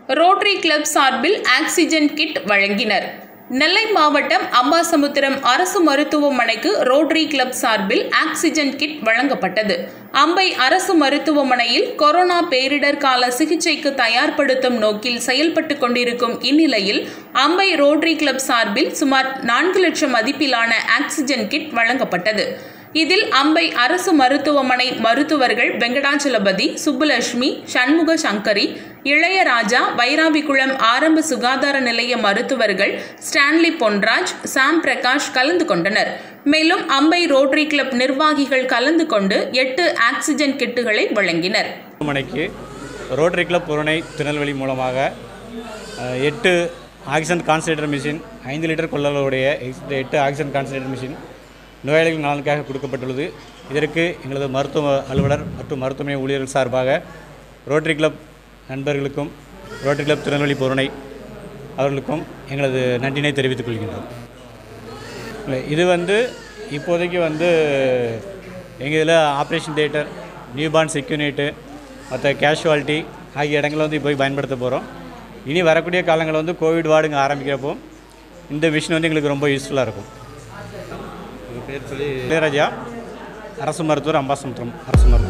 rotary club சார்பில் oxygen kit வழங்கினர் நெல்லை மாவட்டம் அம்பாசமுத்திரம் அரசு மருத்துவமனைக்கு ரோட்டரி கிளப் சார்பில் ஆக்சிஜன் கிட் வழங்கப்பட்டது அம்பை அரசு மருத்துவமனையில் கொரோனா பேரிடர் கால சிகிச்சைக்கு தயார்படுத்தும் நோக்கில் செயல்பட்டு கொண்டிருக்கும் இந்நிலையில் அம்பை ரோட்டரி கிளப் சார்பில் சுமார் நான்கு லட்சம் மதிப்பிலான ஆக்சிஜன் கிட் வழங்கப்பட்டது இதில் அம்பை அரசு மருத்துவமனை மருத்துவர்கள் வெங்கடாச்சலபதி சுப்புலட்சுமி சண்முக சங்கரி இளையராஜா வைராவிக்குளம் ஆரம்ப சுகாதார நிலைய மருத்துவர்கள் ஸ்டான்லி பொன்ராஜ் சாம் பிரகாஷ் கலந்து கொண்டனர் மேலும் அம்பை ரோட்டரி கிளப் நிர்வாகிகள் கலந்து கொண்டு எட்டு ஆக்சிஜன் கிட்டுகளை வழங்கினர் மணிக்கு ரோட்டரி கிளப் புறணை திருநெல்வேலி மூலமாக அஹ், எட்டு ஆக்சிஜன் கான்சன்ட்ரேட்டர் மிஷின் ஐந்து லிட்டர் கொள்ளளவுடைய எக்ஸ்- எட்டு ஆக்சிஜன் கான்சன்ட்ரேட்டர் மிஷின் நோயாளிகள் நலனுக்காக கொடுக்கப்பட்டுள்ளது இதற்கு எங்களது மருத்துவ அலுவலர் மற்றும் மருத்துவமனை ஊழியர்கள் சார்பாக ரோட்டரி கிளப் நண்பர்களுக்கும் ரோட்டரி கிளப் திருநெல்வேலி புறணை அவர்களுக்கும் எங்களது நன்றினை தெரிவித்துக் கொள்கின்றோம் இல்லை, இது வந்து இப்போதைக்கு வந்து எங்கள் இதில் ஆப்ரேஷன் தியேட்டர் நியூபார்ன் செக்யூனேட்டு மற்ற கேஷுவாலிட்டி ஆகிய இடங்களை வந்து போய் பயன்படுத்த போகிறோம் இனி வரக்கூடிய காலங்களில் வந்து கோவிட் வார்டுங்க ஆரம்பிக்கிறப்போ இந்த மிஷின் வந்து எங்களுக்கு ரொம்ப யூஸ்ஃபுல்லாக இருக்கும் உங்கள் பேர் சொல்லி இளையராஜா அரசு மருத்துவர் அம்பாசமுத்திரம் அரசு மருத்துவர்